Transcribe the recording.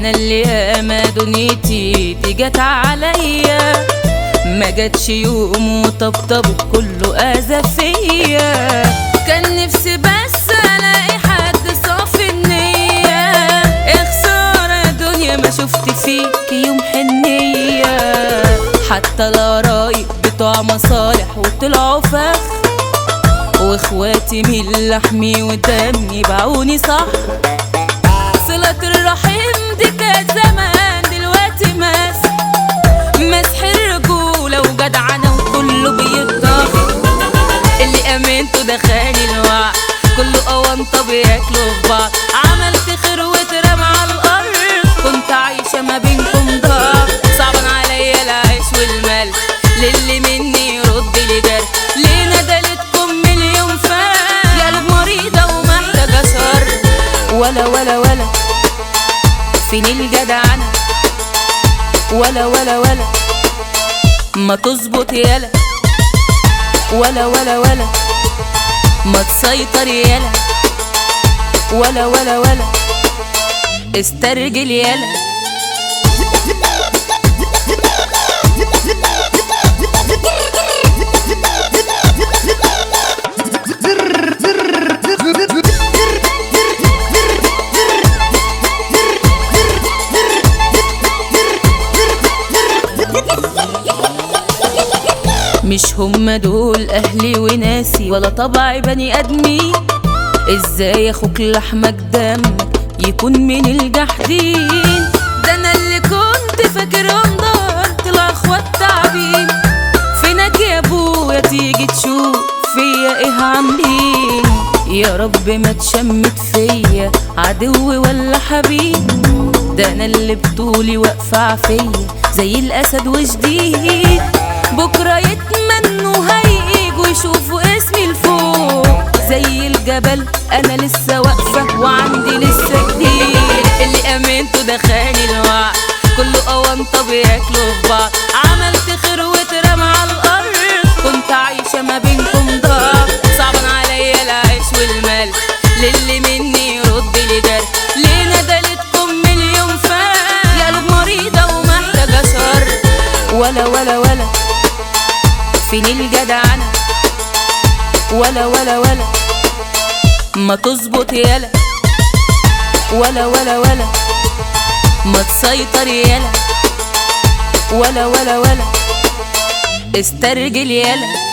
انا اللي ياما دنيتي دي جت عليا ما جاتش يوم وطبطب كله اذى فيا كان نفسي بس الاقي حد صافي النية يا خسارة يا دنيا ما شفت فيك يوم حنية حتى القرايب بتوع مصالح وطلعوا فخ واخواتي من لحمي ودمي باعوني صح صلة الرحم دي كانت زمان دلوقتي مسح مسح الرجولة وجدعنة وكله بيتضاف اللي امنته دخاني الوعي كله قوانطة بياكلوا في بعض عملت خير واترمى على الارض كنت عايشة ما بينكم ضعف صعبان عليا العيش والمال للي مني يرد لي جرح ليه ندلتكم مليون فان يا قلب مريضة ومحتاجة شر ولا ولا ولا فين الجدعنة ولا ولا ولا ما تظبط يالا ولا ولا ولا ما تسيطر يالا ولا ولا ولا استرجل يالا مش هم دول اهلي وناسي ولا طبع بني ادمي ازاي اخوك لحمك دمك يكون من الجحدين ده انا اللي كنت فاكرهم دار طلع اخوات تعبين فينك يا ابويا تيجي تشوف فيا ايه عاملين يا رب ما تشمت فيا عدو ولا حبيب ده انا اللي بطولي واقفه عافيه زي الاسد وجديد بكره يتمنوا هيجوا يشوفوا اسمي لفوق زي الجبل انا لسه واقفه وعندي لسه جديد اللي امنته دخاني الوعي كله قوانطه بياكلوا في بعض عملت خير واترمى على الارض كنت عايشه ما بينكم ضعف صعبان عليا العيش والمال للي مني يرد لي جرح ليه ندلتكم مليون فان يا قلب مريضه ومحتاجه شر ولا ولا ولا فين الجدعنة ولا ولا ولا ما تظبط يالا ولا ولا ولا ما تسيطر يالا ولا ولا ولا استرجل يالا